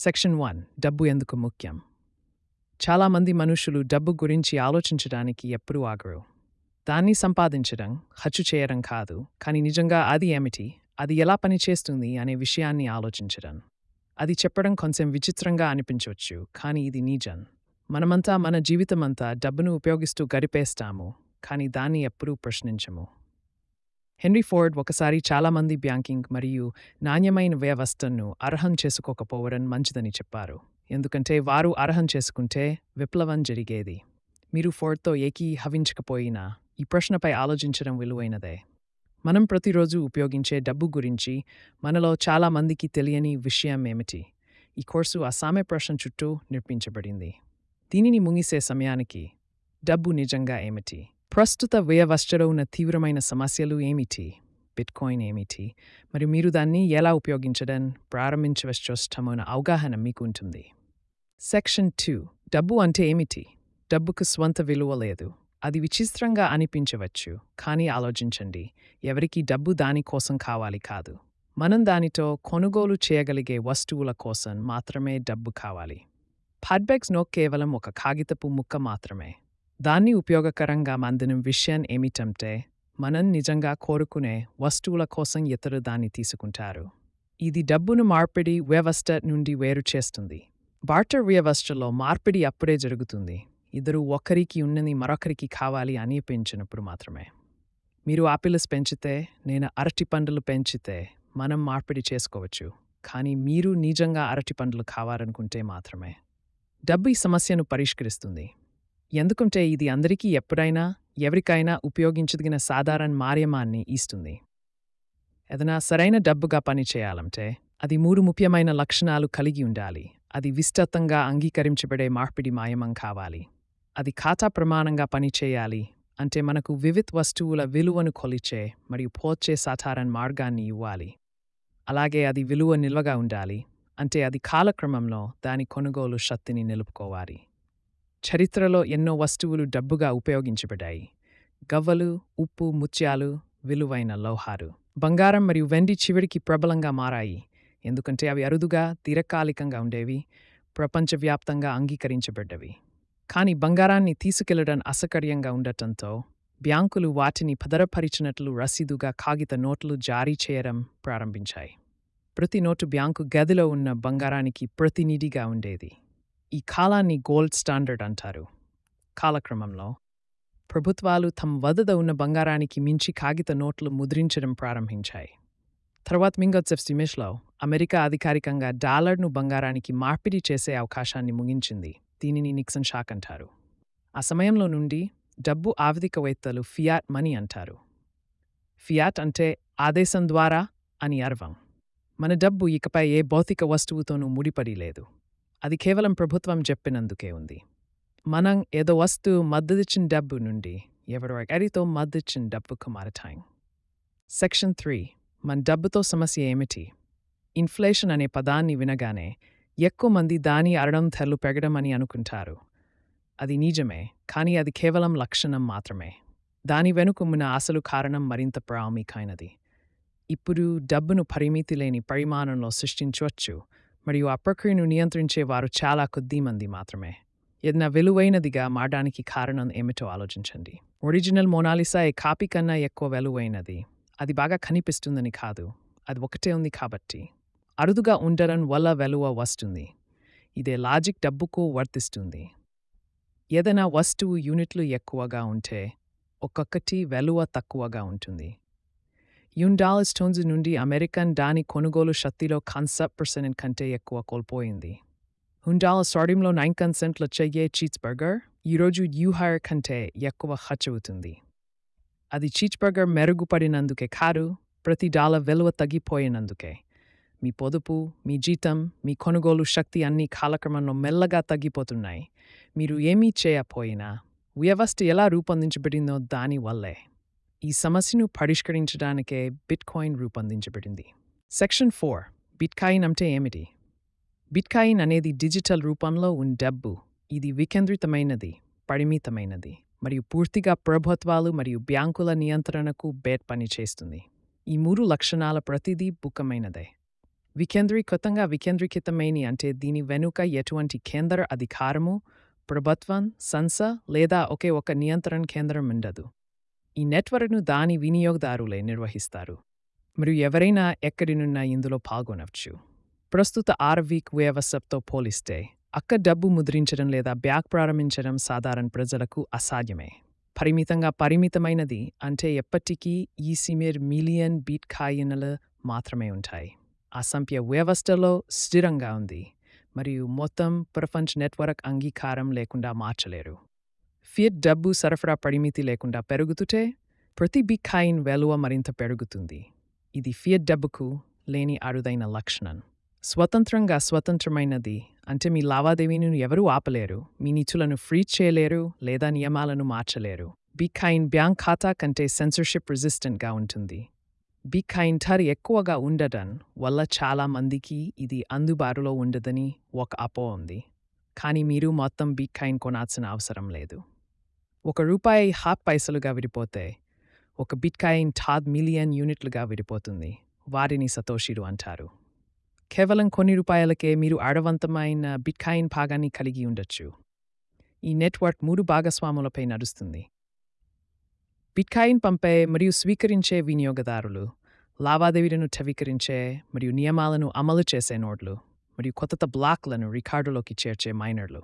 section one డబ్బు ఎందుకు ముఖ్యం చాలామంది మనుషులు డబ్బు గురించి ఆలోచించడానికి ఎప్పుడూ ఆగరు దాన్ని సంపాదించడం ఖర్చు చేయడం కాదు కానీ నిజంగా అది ఏమిటి అది ఎలా పనిచేస్తుంది అనే విషయాన్ని ఆలోచించడం అది చెప్పడం కొంచెం విచిత్రంగా అనిపించవచ్చు కానీ ఇది నిజం మనమంతా మన జీవితమంతా డబ్బును ఉపయోగిస్తూ గడిపేస్తాము కానీ దాన్ని ఎప్పుడూ ప్రశ్నించము హెన్రీ ఫోర్డ్ ఒకసారి చాలామంది బ్యాంకింగ్ మరియు నాణ్యమైన వ్యవస్థను అర్హం చేసుకోకపోవడం మంచిదని చెప్పారు ఎందుకంటే వారు అర్హం చేసుకుంటే విప్లవం జరిగేది మీరు ఫోర్డ్తో ఏకీభవించకపోయినా ఈ ప్రశ్నపై ఆలోచించడం విలువైనదే మనం ప్రతిరోజు ఉపయోగించే డబ్బు గురించి మనలో చాలామందికి తెలియని విషయం ఏమిటి ఈ కోర్సు ఆ సామె ప్రశ్న చుట్టూ నిర్మించబడింది దీనిని ముగిసే సమయానికి డబ్బు నిజంగా ఏమిటి ప్రస్తుత వ్యవస్థలో ఉన్న తీవ్రమైన సమస్యలు ఏమిటి బిట్కాయిన్ ఏమిటి మరియు మీరు దాన్ని ఎలా ఉపయోగించడం ప్రారంభించవచ్చోష్టమైన అవగాహన మీకు ఉంటుంది సెక్షన్ టూ డబ్బు అంటే ఏమిటి డబ్బుకు స్వంత విలువ లేదు అది విచిత్రంగా అనిపించవచ్చు కానీ ఆలోచించండి ఎవరికి డబ్బు దాని కోసం కావాలి కాదు మనం దానితో కొనుగోలు చేయగలిగే వస్తువుల కోసం మాత్రమే డబ్బు కావాలి ఫాడ్బ్యాగ్స్ నో కేవలం ఒక కాగితపు ముక్క మాత్రమే దాన్ని ఉపయోగకరంగా మందిన విషయం ఏమిటంటే మనం నిజంగా కోరుకునే వస్తువుల కోసం ఇతరు దాన్ని తీసుకుంటారు ఇది డబ్బును మార్పిడి వ్యవస్థ నుండి వేరు చేస్తుంది బార్టర్ వ్యవస్థలో మార్పిడి అప్పుడే జరుగుతుంది ఇద్దరు ఒకరికి ఉన్నది మరొకరికి కావాలి అని పెంచినప్పుడు మాత్రమే మీరు ఆపిల్స్ పెంచితే నేను అరటి పండ్లు పెంచితే మనం మార్పిడి చేసుకోవచ్చు కానీ మీరు నిజంగా అరటి పండ్లు కావాలనుకుంటే మాత్రమే డబ్బు ఈ సమస్యను పరిష్కరిస్తుంది ఎందుకంటే ఇది అందరికీ ఎప్పుడైనా ఎవరికైనా ఉపయోగించదగిన సాధారణ మార్యమాన్ని ఇస్తుంది ఏదైనా సరైన డబ్బుగా పనిచేయాలంటే అది మూడు ముఖ్యమైన లక్షణాలు కలిగి ఉండాలి అది విస్తృతంగా అంగీకరించబడే మార్పిడి మాయమం కావాలి అది ఖాతా ప్రమాణంగా పనిచేయాలి అంటే మనకు వివిధ వస్తువుల విలువను కొలిచే మరియు పోర్చే సాధారణ మార్గాన్ని ఇవ్వాలి అలాగే అది విలువ నిల్వగా ఉండాలి అంటే అది కాలక్రమంలో దాని కొనుగోలు శక్తిని నిలుపుకోవాలి చరిత్రలో ఎన్నో వస్తువులు డబ్బుగా ఉపయోగించబడ్డాయి గవ్వలు ఉప్పు ముత్యాలు విలువైన లోహాలు బంగారం మరియు వెండి చివరికి ప్రబలంగా మారాయి ఎందుకంటే అవి అరుదుగా దీర్ఘకాలికంగా ఉండేవి ప్రపంచవ్యాప్తంగా అంగీకరించబడ్డవి కానీ బంగారాన్ని తీసుకెళ్లడం అసకర్యంగా ఉండటంతో బ్యాంకులు వాటిని భద్రపరిచినట్లు రసీదుగా కాగిత నోట్లు జారీ చేయడం ప్రారంభించాయి ప్రతి నోటు బ్యాంకు గదిలో ఉన్న బంగారానికి ప్రతినిధిగా ఉండేది ఈ కాలాన్ని గోల్డ్ స్టాండర్డ్ అంటారు కాలక్రమంలో ప్రభుత్వాలు తమ వద్ద ఉన్న బంగారానికి మించి కాగిత నోట్లు ముద్రించడం ప్రారంభించాయి తర్వాత మింగొత్సెఫ్సిమిష్లో అమెరికా అధికారికంగా డాలర్ను బంగారానికి మార్పిడి చేసే అవకాశాన్ని ముగించింది దీనిని నిక్సన్ షాక్ అంటారు ఆ సమయంలో నుండి డబ్బు ఆర్థికవేత్తలు ఫియాట్ మనీ అంటారు ఫియాట్ అంటే ఆదేశం ద్వారా అని అర్థం మన డబ్బు ఇకపై ఏ భౌతిక వస్తువుతోనూ ముడిపడి లేదు అది కేవలం ప్రభుత్వం చెప్పినందుకే ఉంది మనం ఏదో వస్తువు మద్దతిచ్చిన డబ్బు నుండి ఎవరో అడితో మద్దతిచ్చిన డబ్బుకు మారతాం సెక్షన్ త్రీ మన డబ్బుతో సమస్య ఏమిటి ఇన్ఫ్లేషన్ అనే పదాన్ని వినగానే ఎక్కువ మంది దాని అరడం ధరలు పెరగడం అని అనుకుంటారు అది నిజమే కానీ అది కేవలం లక్షణం మాత్రమే దాని వెనుక ఉన్న అసలు కారణం మరింత ప్రాముఖ్యమైనది ఇప్పుడు డబ్బును పరిమితి లేని పరిమాణంలో సృష్టించవచ్చు మరియు ఆ ప్రక్రియను నియంత్రించే వారు చాలా కొద్ది మంది మాత్రమే ఏదైనా విలువైనదిగా మారడానికి కారణం ఏమిటో ఆలోచించండి ఒరిజినల్ మోనాలిసా ఏ కాపీ కన్నా ఎక్కువ విలువైనది అది బాగా కనిపిస్తుందని కాదు అది ఒకటే ఉంది కాబట్టి అరుదుగా ఉండడం వల్ల వెలువ వస్తుంది ఇదే లాజిక్ డబ్బుకు వర్తిస్తుంది ఏదైనా వస్తువు యూనిట్లు ఎక్కువగా ఉంటే ఒక్కొక్కటి వెలువ తక్కువగా ఉంటుంది యుండాల్ స్టోన్స్ నుండి అమెరికన్ దాని కొనుగోలు శక్తిలో కాన్సెప్ట్ పర్సెంట్ కంటే ఎక్కువ కోల్పోయింది హుండాల్ స్టాడియంలో నైన్ కన్సెంట్ల చెయ్యే చీజ్ బర్గర్ ఈరోజు యూహైర్ కంటే ఎక్కువ ఖర్చవుతుంది అది చీజ్ బర్గర్ మెరుగుపడినందుకే కాదు ప్రతి డాలర్ విలువ తగ్గిపోయినందుకే మీ పొదుపు మీ జీతం మీ కొనుగోలు శక్తి అన్ని కాలక్రమంలో మెల్లగా తగ్గిపోతున్నాయి మీరు ఏమీ చేయకపోయినా వ్యవస్థ ఎలా రూపొందించబడిందో దాని వల్లే ఈ సమస్యను పరిష్కరించడానికే బిట్కాయిన్ రూపొందించబడింది సెక్షన్ ఫోర్ బిట్కాయిన్ అంటే ఏమిటి బిట్కాయిన్ అనేది డిజిటల్ రూపంలో ఉన్న డబ్బు ఇది వికేంద్రితమైనది పరిమితమైనది మరియు పూర్తిగా ప్రభుత్వాలు మరియు బ్యాంకుల నియంత్రణకు బేట్ పనిచేస్తుంది ఈ మూడు లక్షణాల ప్రతిదీ బుక్కమైనదే వికేంద్రీకృతంగా వికేంద్రీకృతమైని అంటే దీని వెనుక ఎటువంటి కేంద్ర అధికారము ప్రభుత్వం సంస్థ లేదా ఒకే ఒక నియంత్రణ కేంద్రం ఉండదు ఈ నెట్వర్క్ను దాని వినియోగదారులే నిర్వహిస్తారు మరియు ఎవరైనా ఎక్కడి నున్నా ఇందులో పాల్గొనవచ్చు ప్రస్తుత ఆర్వీక్ వ్యవస్థతో పోలిస్తే అక్క డబ్బు ముద్రించడం లేదా బ్యాక్ ప్రారంభించడం సాధారణ ప్రజలకు అసాధ్యమే పరిమితంగా పరిమితమైనది అంటే ఎప్పటికీ ఈ సిమిర్ మిలియన్ బీట్ కాయిన్లు మాత్రమే ఉంటాయి ఆ సంఖ్య వ్యవస్థలో స్థిరంగా ఉంది మరియు మొత్తం ప్రపంచ నెట్వర్క్ అంగీకారం లేకుండా మార్చలేరు ఫియట్ డబ్బు సరఫరా పరిమితి లేకుండా పెరుగుతుంటే ప్రతి బిట్కాయిన్ విలువ మరింత పెరుగుతుంది ఇది ఫియట్ డబ్బుకు లేని అరుదైన లక్షణం స్వతంత్రంగా స్వతంత్రమైనది అంటే మీ లావాదేవీని ఎవరూ ఆపలేరు మీ నిధులను ఫ్రీ చేయలేరు లేదా నియమాలను మార్చలేరు బిట్కాయిన్ బ్యాంక్ ఖాతా కంటే సెన్సర్షిప్ రెసిస్టెంట్గా ఉంటుంది బిట్కాయిన్ ధర ఎక్కువగా ఉండడం వల్ల చాలా మందికి ఇది అందుబాటులో ఉండదని ఒక అపో ఉంది కానీ మీరు మొత్తం బిట్కాయిన్ కొనాల్సిన అవసరం లేదు ఒక రూపాయి హాఫ్ పైసలుగా విడిపోతే ఒక బిట్కాయిన్ టాద్ మిలియన్ యూనిట్లుగా విడిపోతుంది వారిని సతోషిలు అంటారు కేవలం కొన్ని రూపాయలకే మీరు అడవంతమైన బిట్కాయిన్ భాగాన్ని కలిగి ఉండొచ్చు ఈ నెట్వర్క్ మూడు భాగస్వాములపై నడుస్తుంది బిట్కాయిన్ పంపే మరియు స్వీకరించే వినియోగదారులు లావాదేవీలను ధృవీకరించే మరియు నియమాలను అమలు చేసే నోడ్లు మరియు కొత్త బ్లాక్లను రికార్డులోకి చేర్చే మైనర్లు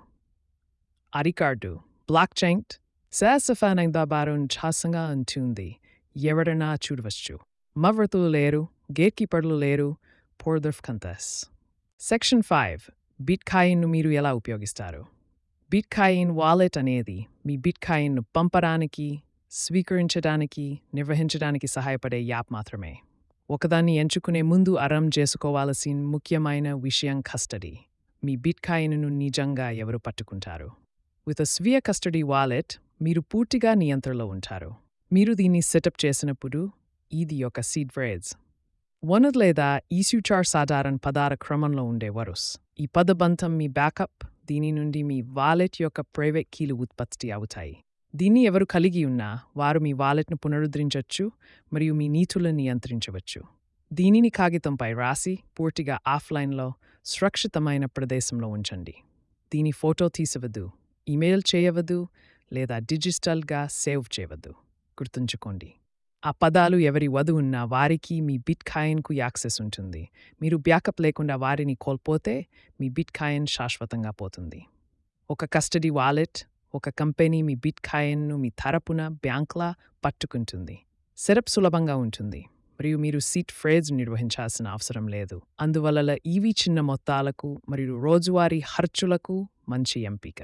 ఆ రికార్డు బ్లాక్ చైన్ శాసఫానందాబారున్ ఛాసంగా ఉంటుంది ఎవరైనా చూడవచ్చు మవ్రతులు లేరు గేట్ కీపర్లు లేరు పోర్దర్ఫ్ కంతస్ సెక్షన్ ఫైవ్ బిట్కాయిన్ను మీరు ఎలా ఉపయోగిస్తారు బిట్కాయిన్ వాలెట్ అనేది మీ బిట్కాయిన్ను పంపడానికి స్వీకరించడానికి నిర్వహించడానికి సహాయపడే యాప్ మాత్రమే ఒకదాన్ని ఎంచుకునే ముందు అరం చేసుకోవాల్సిన ముఖ్యమైన విషయం కస్టడీ మీ బిట్కాయిన్ను నిజంగా ఎవరు పట్టుకుంటారు విత్ స్వీయ కస్టడీ వాలెట్ మీరు పూర్తిగా నియంత్రణలో ఉంటారు మీరు దీన్ని సెటప్ చేసినప్పుడు ఇది ఒక సీడ్ ఫ్రేజ్ వనద్ లేదా ఈస్యూచార్ సాధారణ పదార క్రమంలో ఉండే వరుస్ ఈ పదబంధం మీ బ్యాకప్ దీని నుండి మీ వాలెట్ యొక్క ప్రైవేట్ కీలు ఉత్పత్తి అవుతాయి దీన్ని ఎవరు కలిగి ఉన్నా వారు మీ వాలెట్ను పునరుద్ధరించవచ్చు మరియు మీ నీతులను నియంత్రించవచ్చు దీనిని కాగితంపై రాసి పూర్తిగా ఆఫ్లైన్లో సురక్షితమైన ప్రదేశంలో ఉంచండి దీని ఫోటో తీసవద్దు ఇమెయిల్ చేయవద్దు లేదా డిజిటల్గా సేవ్ చేయవద్దు గుర్తుంచుకోండి ఆ పదాలు ఎవరి వధు ఉన్నా వారికి మీ బిట్ కాయిన్కు యాక్సెస్ ఉంటుంది మీరు బ్యాకప్ లేకుండా వారిని కోల్పోతే మీ బిట్ కాయిన్ శాశ్వతంగా పోతుంది ఒక కస్టడీ వాలెట్ ఒక కంపెనీ మీ బిట్ కాయిన్ను మీ తరపున బ్యాంక్లా పట్టుకుంటుంది సెరప్ సులభంగా ఉంటుంది మరియు మీరు సీట్ ఫ్రేజ్ నిర్వహించాల్సిన అవసరం లేదు అందువల్ల ఇవి చిన్న మొత్తాలకు మరియు రోజువారీ ఖర్చులకు మంచి ఎంపిక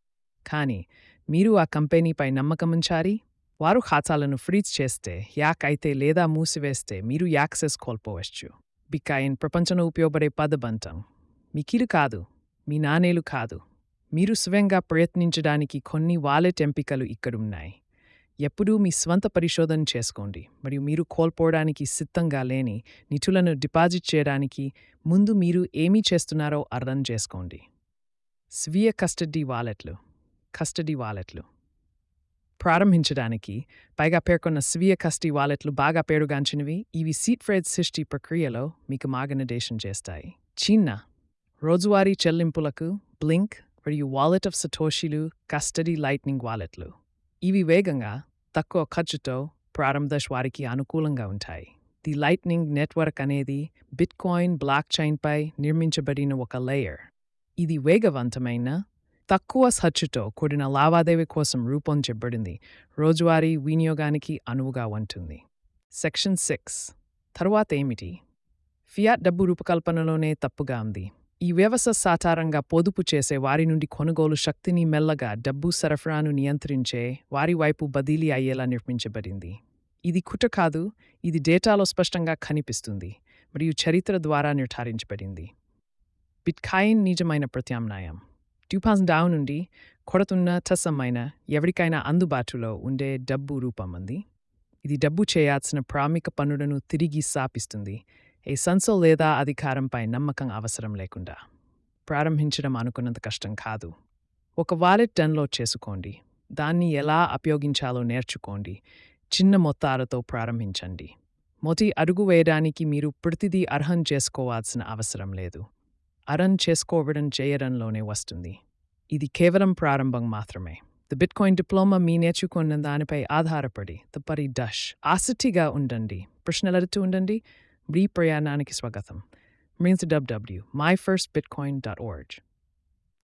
కానీ మీరు ఆ కంపెనీపై నమ్మకముంచారి వారు ఖాతాలను ఫ్రీజ్ చేస్తే యాక్ అయితే లేదా మూసివేస్తే మీరు యాక్సెస్ కోల్పోవచ్చు బికాయిన్ ప్రపంచంలో ఉపయోగపడే పదబంతం మీ కిరు కాదు మీ నాణేలు కాదు మీరు స్వయంగా ప్రయత్నించడానికి కొన్ని వాలెట్ ఎంపికలు ఇక్కడున్నాయి ఎప్పుడూ మీ స్వంత పరిశోధన చేసుకోండి మరియు మీరు కోల్పోవడానికి సిద్ధంగా లేని నిధులను డిపాజిట్ చేయడానికి ముందు మీరు ఏమీ చేస్తున్నారో అర్థం చేసుకోండి స్వీయ కస్టడీ వాలెట్లు కస్టడీ వాలెట్లు ప్రారంభించడానికి పైగా పేర్కొన్న స్వీయ కస్టడీ వాలెట్లు బాగా పేరుగాంచినవి ఇవి సీట్ ఫ్రేజ్ సృష్టి ప్రక్రియలో మీకు మార్గనిర్దేశం చేస్తాయి చిన్న రోజువారీ చెల్లింపులకు బ్లింక్ మరియు వాలెట్ ఆఫ్ సటోషిలు కస్టడీ లైట్నింగ్ వాలెట్లు ఇవి వేగంగా తక్కువ ఖర్చుతో ప్రారంభ వారికి అనుకూలంగా ఉంటాయి ది లైట్నింగ్ నెట్వర్క్ అనేది బిట్కాయిన్ బ్లాక్ చైన్పై నిర్మించబడిన ఒక లేయర్ ఇది వేగవంతమైన తక్కువ ఖర్చుతో కూడిన లావాదేవీ కోసం రూపొందించబడింది రోజువారీ వినియోగానికి అనువుగా ఉంటుంది సెక్షన్ సిక్స్ తరువాత ఏమిటి ఫియాట్ డబ్బు రూపకల్పనలోనే తప్పుగా ఉంది ఈ వ్యవస్థ సాధారణంగా పొదుపు చేసే వారి నుండి కొనుగోలు శక్తిని మెల్లగా డబ్బు సరఫరాను నియంత్రించే వారి వైపు బదిలీ అయ్యేలా నిర్మించబడింది ఇది కుట కాదు ఇది డేటాలో స్పష్టంగా కనిపిస్తుంది మరియు చరిత్ర ద్వారా నిర్ధారించబడింది బిట్కాయిన్ నిజమైన ప్రత్యామ్నాయం ట్యూపాన్స్ డౌన్ నుండి కొడుతున్న తసమైన ఎవరికైనా అందుబాటులో ఉండే డబ్బు రూపమంది ఇది డబ్బు చేయాల్సిన ప్రామిక పన్నులను తిరిగి సాపిస్తుంది ఏ సంస్థ లేదా అధికారంపై నమ్మకం అవసరం లేకుండా ప్రారంభించడం అనుకున్నంత కష్టం కాదు ఒక వాలెట్ డౌన్లోడ్ చేసుకోండి దాన్ని ఎలా ఉపయోగించాలో నేర్చుకోండి చిన్న మొత్తాలతో ప్రారంభించండి మొదటి అడుగు వేయడానికి మీరు ప్రతిదీ అర్హం చేసుకోవాల్సిన అవసరం లేదు అర్హం చేసుకోవడం చేయడంలోనే వస్తుంది ఇది కేవలం ప్రారంభం మాత్రమే ద బిట్ కాయిన్ డిప్లొమా మీ నేర్చుకున్న దానిపై ఆధారపడి తప్పరి డష్ ఆసక్తిగా ఉండండి ప్రశ్నలు అడుగుతూ ఉండండి మీ ప్రయాణానికి స్వాగతం means WW my first bitcoin dot ఓర్జ్